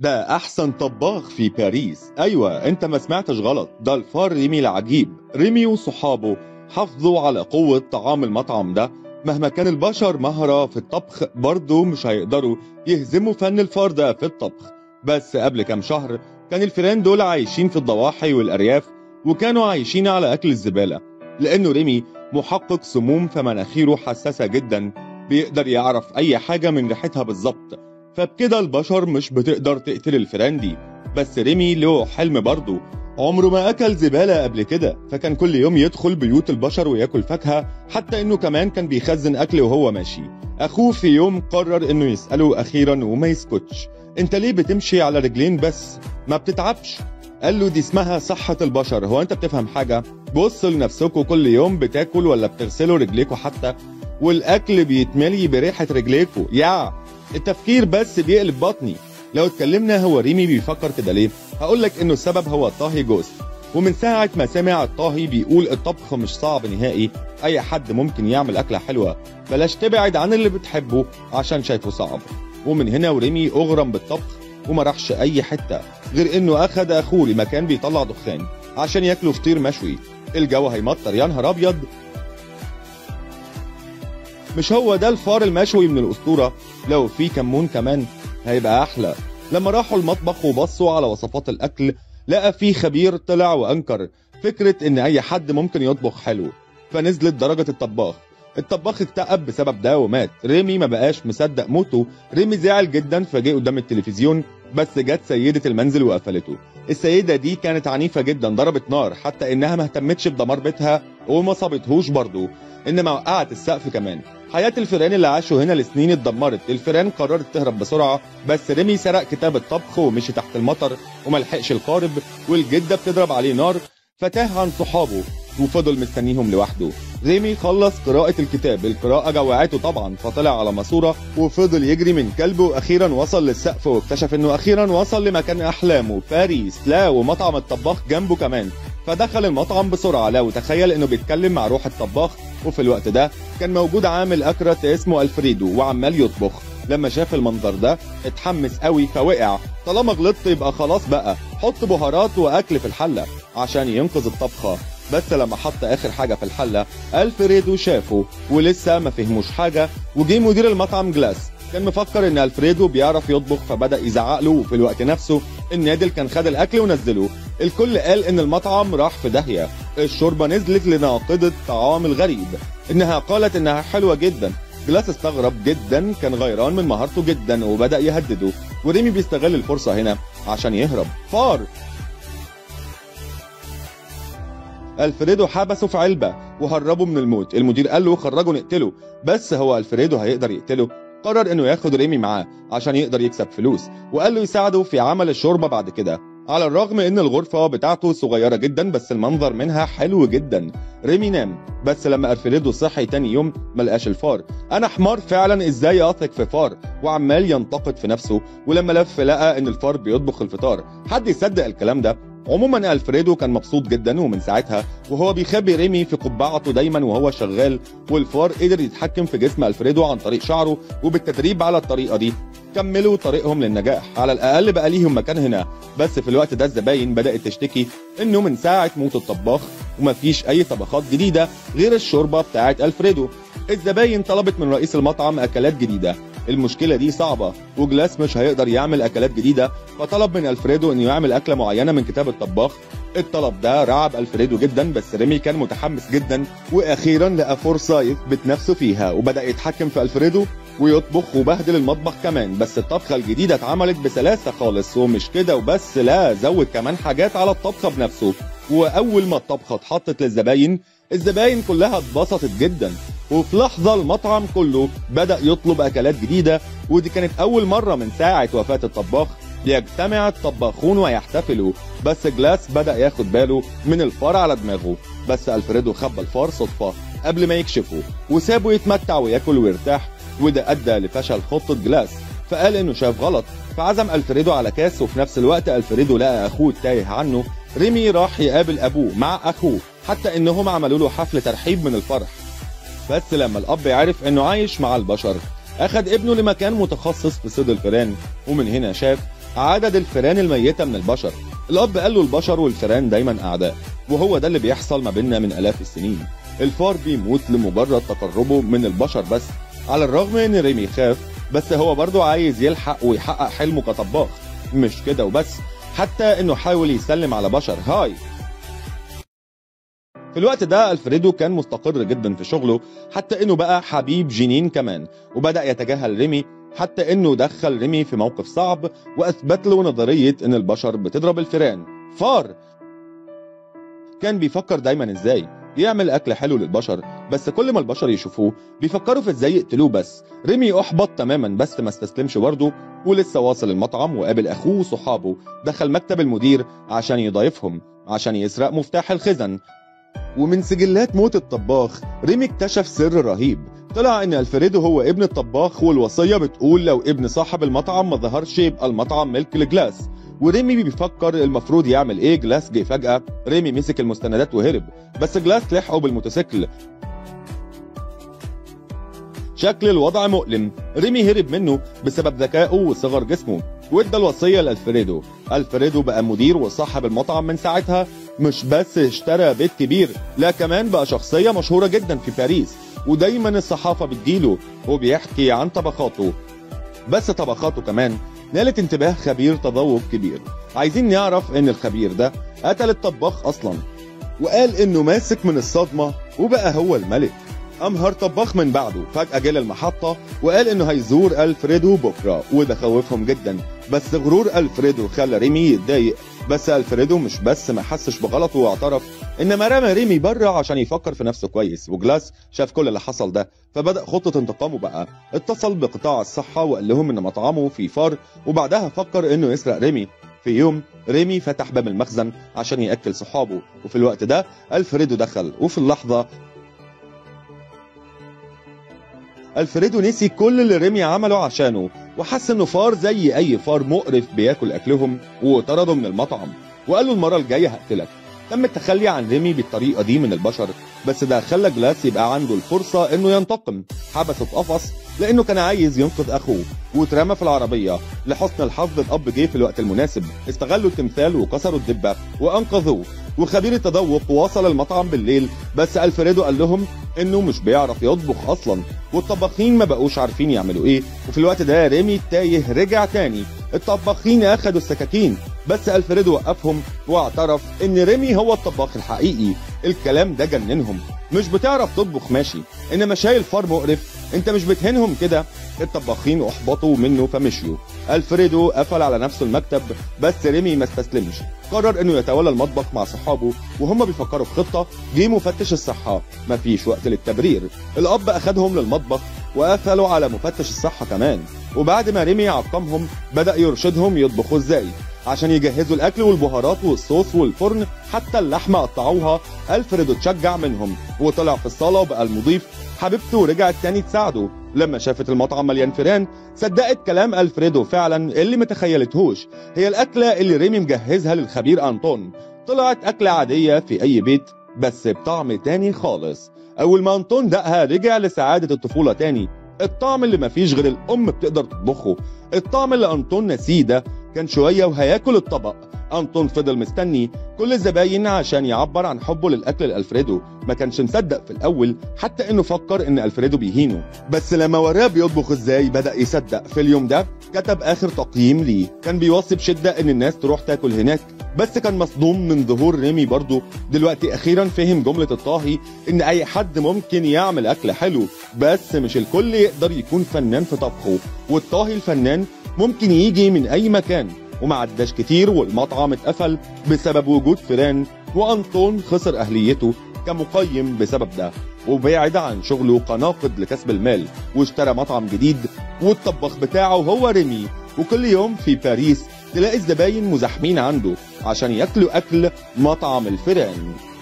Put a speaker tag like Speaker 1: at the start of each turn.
Speaker 1: ده أحسن طباخ في باريس أيوة أنت ما سمعتش غلط ده الفار ريمي العجيب ريمي وصحابه حافظوا على قوة طعام المطعم ده مهما كان البشر مهرة في الطبخ برضه مش هيقدروا يهزموا فن الفار ده في الطبخ بس قبل كام شهر كان الفيران دول عايشين في الضواحي والأرياف وكانوا عايشين على أكل الزبالة لأنه ريمي محقق سموم فمناخيره حساسة جدا بيقدر يعرف أي حاجة من ريحتها بالظبط فبكده البشر مش بتقدر تقتل الفيران دي بس ريمي له حلم برضه عمره ما أكل زبالة قبل كده فكان كل يوم يدخل بيوت البشر وياكل فاكهة حتى إنه كمان كان بيخزن أكل وهو ماشي أخوه في يوم قرر إنه يسأله أخيرا وما يسكتش أنت ليه بتمشي على رجلين بس ما بتتعبش قال له دي اسمها صحة البشر هو أنت بتفهم حاجة بص لنفسكوا كل يوم بتاكل ولا بتغسلوا رجليكوا حتى والأكل بيتملي بريحة رجليكوا يا التفكير بس بيقلب بطني لو اتكلمنا هو ريمي بيفكر كده ليه هقول لك انه السبب هو الطاهي جوز ومن ساعة ما سمع الطاهي بيقول الطبخ مش صعب نهائي أي حد ممكن يعمل أكلة حلوة بلاش تبعد عن اللي بتحبه عشان شايفه صعب ومن هنا وريمي أغرم بالطبخ وما راحش أي حتة غير إنه أخد أخوه لمكان بيطلع دخان عشان ياكلوا فطير مشوي الجو هيمطر يا نهار أبيض مش هو ده الفار المشوي من الأسطورة لو في كمون كمان هيبقى أحلى لما راحوا المطبخ وبصوا على وصفات الأكل لقى في خبير طلع وأنكر فكرة إن أي حد ممكن يطبخ حلو فنزلت درجة الطباخ الطباخ اكتئب بسبب ده ومات ريمي ما بقاش مصدق موته ريمي زعل جدا فجه قدام التلفزيون بس جت سيدة المنزل وقفلته السيدة دي كانت عنيفة جدا ضربت نار حتى انها ما اهتمتش بدمار بيتها وما صابتهوش برضه انما وقعت السقف كمان حياة الفيران اللي عاشوا هنا لسنين اتدمرت الفيران قررت تهرب بسرعة بس ريمي سرق كتاب الطبخ ومشي تحت المطر وملحقش القارب والجدة بتضرب عليه نار فتاه عن صحابه وفضل مستنيهم لوحده ريمي خلص قراءة الكتاب القراءة جوعته طبعا فطلع على ماسورة وفضل يجري من كلبه واخيرا وصل للسقف واكتشف انه اخيرا وصل لمكان احلامه باريس لا ومطعم الطباخ جنبه كمان فدخل المطعم بسرعة لا وتخيل انه بيتكلم مع روح الطباخ وفي الوقت ده كان موجود عامل اكرت اسمه الفريدو وعمال يطبخ لما شاف المنظر ده اتحمس قوي فوقع طالما غلطت يبقى خلاص بقى حط بهارات واكل في الحلة عشان ينقذ الطبخة بس لما حط اخر حاجة في الحلة الفريدو شافه ولسه ما فهموش حاجة وجي مدير المطعم جلاس كان مفكر ان الفريدو بيعرف يطبخ فبدا يزعق له وفي الوقت نفسه النادل كان خد الاكل ونزله الكل قال ان المطعم راح في داهيه الشوربه نزلت لناقده الطعام الغريب انها قالت انها حلوه جدا جلاس استغرب جدا كان غيران من مهارته جدا وبدا يهدده وريمي بيستغل الفرصه هنا عشان يهرب فار الفريدو حبسه في علبه وهربه من الموت المدير قال له خرجه نقتله بس هو الفريدو هيقدر يقتله قرر انه ياخد ريمي معاه عشان يقدر يكسب فلوس وقال له يساعده في عمل الشوربه بعد كده على الرغم ان الغرفه بتاعته صغيره جدا بس المنظر منها حلو جدا ريمي نام بس لما الفريدو صحي تاني يوم ملقاش الفار انا حمار فعلا ازاي اثق في فار وعمال ينتقد في نفسه ولما لف لقى ان الفار بيطبخ الفطار حد يصدق الكلام ده عموما الفريدو كان مبسوط جدا ومن ساعتها وهو بيخبي ريمي في قبعته دايما وهو شغال والفار قدر يتحكم في جسم الفريدو عن طريق شعره وبالتدريب على الطريقه دي كملوا طريقهم للنجاح على الاقل بقى ليهم مكان هنا بس في الوقت ده الزباين بدات تشتكي انه من ساعه موت الطباخ ومفيش اي طبخات جديده غير الشوربه بتاعه الفريدو الزباين طلبت من رئيس المطعم اكلات جديده المشكله دي صعبه وجلاس مش هيقدر يعمل اكلات جديده فطلب من الفريدو انه يعمل اكله معينه من كتاب الطباخ الطلب ده رعب الفريدو جدا بس ريمي كان متحمس جدا واخيرا لقى فرصه يثبت نفسه فيها وبدا يتحكم في الفريدو ويطبخ وبهدل المطبخ كمان بس الطبخه الجديده اتعملت بسلاسه خالص ومش كده وبس لا زود كمان حاجات على الطبخه بنفسه واول ما الطبخه اتحطت للزباين الزباين كلها اتبسطت جدا وفي لحظة المطعم كله بدأ يطلب أكلات جديدة ودي كانت أول مرة من ساعة وفاة الطباخ يجتمع الطباخون ويحتفلوا بس جلاس بدأ ياخد باله من الفار على دماغه بس ألفريدو خبى الفار صدفة قبل ما يكشفه وسابه يتمتع وياكل ويرتاح وده أدى لفشل خطة جلاس فقال إنه شاف غلط فعزم ألفريدو على كاس وفي نفس الوقت ألفريدو لقى أخوه تايه عنه ريمي راح يقابل أبوه مع أخوه حتى إنهم عملوا له حفل ترحيب من الفرح بس لما الأب عرف إنه عايش مع البشر أخد ابنه لمكان متخصص في صيد الفئران ومن هنا شاف عدد الفئران الميتة من البشر الأب قال له البشر والفئران دايما أعداء وهو ده اللي بيحصل ما بيننا من آلاف السنين الفار بيموت لمجرد تقربه من البشر بس على الرغم ان ريمي خاف بس هو برضه عايز يلحق ويحقق حلمه كطباخ مش كده وبس حتى انه حاول يسلم على بشر هاي في الوقت ده الفريدو كان مستقر جدا في شغله حتى انه بقى حبيب جينين كمان وبدا يتجاهل ريمي حتى انه دخل ريمي في موقف صعب واثبت له نظريه ان البشر بتضرب الفئران فار كان بيفكر دايما ازاي يعمل اكل حلو للبشر بس كل ما البشر يشوفوه بيفكروا في ازاي يقتلوه بس ريمي احبط تماما بس ما استسلمش برضه ولسه واصل المطعم وقابل اخوه وصحابه دخل مكتب المدير عشان يضايفهم عشان يسرق مفتاح الخزن ومن سجلات موت الطباخ ريمي اكتشف سر رهيب طلع ان الفريدو هو ابن الطباخ والوصيه بتقول لو ابن صاحب المطعم ما ظهرش يبقى المطعم ملك لجلاس وريمي بيفكر المفروض يعمل ايه جلاس جه فجأة ريمي مسك المستندات وهرب بس جلاس لحقه بالموتوسيكل شكل الوضع مؤلم ريمي هرب منه بسبب ذكائه وصغر جسمه وادى الوصيه لالفريدو الفريدو بقى مدير وصاحب المطعم من ساعتها مش بس اشترى بيت كبير لا كمان بقى شخصيه مشهوره جدا في باريس ودايما الصحافه بتجيله وبيحكي عن طبخاته بس طبخاته كمان نالت انتباه خبير تذوق كبير عايزين نعرف ان الخبير ده قتل الطباخ اصلا وقال انه ماسك من الصدمه وبقى هو الملك امهر طباخ من بعده فجاه جه للمحطه وقال انه هيزور الفريدو بكره وده خوفهم جدا بس غرور الفريدو خلى ريمي يتضايق بس الفريدو مش بس ما حسش بغلطه واعترف انما رمى ريمي بره عشان يفكر في نفسه كويس وجلاس شاف كل اللي حصل ده فبدا خطه انتقامه بقى اتصل بقطاع الصحه وقال لهم ان مطعمه فيه فار وبعدها فكر انه يسرق ريمي في يوم ريمي فتح باب المخزن عشان ياكل صحابه وفي الوقت ده الفريدو دخل وفي اللحظه الفريدو نسي كل اللي ريمي عمله عشانه وحس انه فار زي اي فار مقرف بياكل اكلهم وطرده من المطعم وقال له المره الجايه هقتلك تم التخلي عن ريمي بالطريقه دي من البشر بس ده خلى جلاس يبقى عنده الفرصه انه ينتقم حبسه في قفص لانه كان عايز ينقذ اخوه واترمى في العربيه لحسن الحظ الاب جه في الوقت المناسب استغلوا التمثال وكسروا الدبه وانقذوه وخبير التذوق وصل المطعم بالليل بس الفريدو قال لهم انه مش بيعرف يطبخ اصلا والطباخين ما بقوش عارفين يعملوا ايه وفي الوقت ده ريمي التايه رجع تاني الطباخين اخدوا السكاكين بس الفريدو وقفهم واعترف ان ريمي هو الطباخ الحقيقي الكلام ده جننهم مش بتعرف تطبخ ماشي انما شايل فار مقرف انت مش بتهنهم كده الطباخين احبطوا منه فمشيوا الفريدو قفل على نفسه المكتب بس ريمي ما استسلمش قرر انه يتولى المطبخ مع صحابه وهم بيفكروا في خطه جه مفتش الصحه مفيش وقت للتبرير الاب اخدهم للمطبخ وقفلوا على مفتش الصحه كمان وبعد ما ريمي عقمهم بدا يرشدهم يطبخوا ازاي عشان يجهزوا الاكل والبهارات والصوص والفرن حتى اللحمه قطعوها الفريدو اتشجع منهم وطلع في الصاله وبقى المضيف حبيبته رجعت تاني تساعده لما شافت المطعم مليان فيران صدقت كلام الفريدو فعلا اللي ما تخيلتهوش هي الاكله اللي ريمي مجهزها للخبير انطون طلعت اكله عاديه في اي بيت بس بطعم تاني خالص اول ما انطون دقها رجع لسعاده الطفوله تاني الطعم اللي مفيش غير الام بتقدر تطبخه الطعم اللي انطون نسيه ده كان شويه وهياكل الطبق انطون فضل مستني كل الزباين عشان يعبر عن حبه للاكل الالفريدو ما كانش مصدق في الاول حتى انه فكر ان الفريدو بيهينه بس لما وراه بيطبخ ازاي بدا يصدق في اليوم ده كتب اخر تقييم ليه كان بيوصي بشده ان الناس تروح تاكل هناك بس كان مصدوم من ظهور ريمي برضه دلوقتي اخيرا فهم جمله الطاهي ان اي حد ممكن يعمل اكل حلو بس مش الكل يقدر يكون فنان في طبخه والطاهي الفنان ممكن يجي من اي مكان وما عداش كتير والمطعم اتقفل بسبب وجود فيران وانطون خسر اهليته كمقيم بسبب ده وبعد عن شغله كناقد لكسب المال واشترى مطعم جديد والطباخ بتاعه هو ريمي وكل يوم في باريس تلاقي الزباين مزاحمين عنده عشان ياكلوا اكل مطعم الفيران